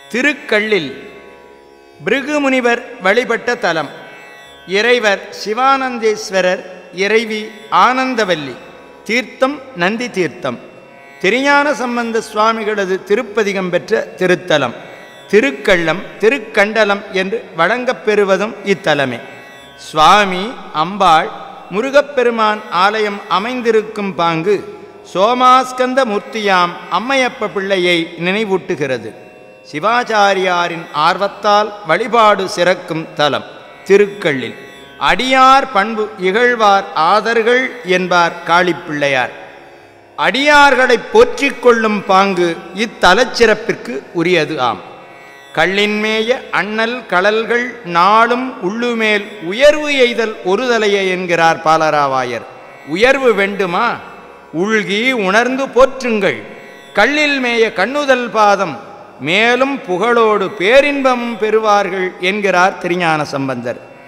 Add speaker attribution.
Speaker 1: திருக்கள்ளில் பிருகுமுனிவர் வழிபட்ட தலம் இறைவர் சிவானந்தேஸ்வரர் இறைவி ஆனந்தவல்லி தீர்த்தம் நந்தி தீர்த்தம் திருஞான சம்பந்த சுவாமிகளது திருப்பதிகம் பெற்ற திருத்தலம் திருக்கள்ளம் திருக்கண்டலம் என்று வழங்கப் பெறுவதும் இத்தலமே சுவாமி அம்பாள் முருகப்பெருமான் ஆலயம் அமைந்திருக்கும் பாங்கு சோமாஸ்கந்த மூர்த்தியாம் அம்மையப்ப பிள்ளையை நினைவூட்டுகிறது சிவாச்சாரியாரின் ஆர்வத்தால் வழிபாடு சிறக்கும் தலம் திருக்கள்ளில் அடியார் பண்பு இகழ்வார் ஆதர்கள் என்பார் காளிப்பிள்ளையார் அடியார்களை போற்றிக் கொள்ளும் பாங்கு இத்தலச்சிறப்பிற்கு உரியது ஆம் கள்ளின்மேய அண்ணல் கடல்கள் நாளும் உள்ளுமேல் உயர்வு எய்தல் ஒரு தலைய என்கிறார் பாலராவாயர் உயர்வு வேண்டுமா உள்கி உணர்ந்து போற்றுங்கள் கள்ளில் மேய கண்ணுதல் பாதம் மேலும் புகழோடு பேரின்பம் பெறுவார்கள் என்கிறார் திருஞான சம்பந்தர்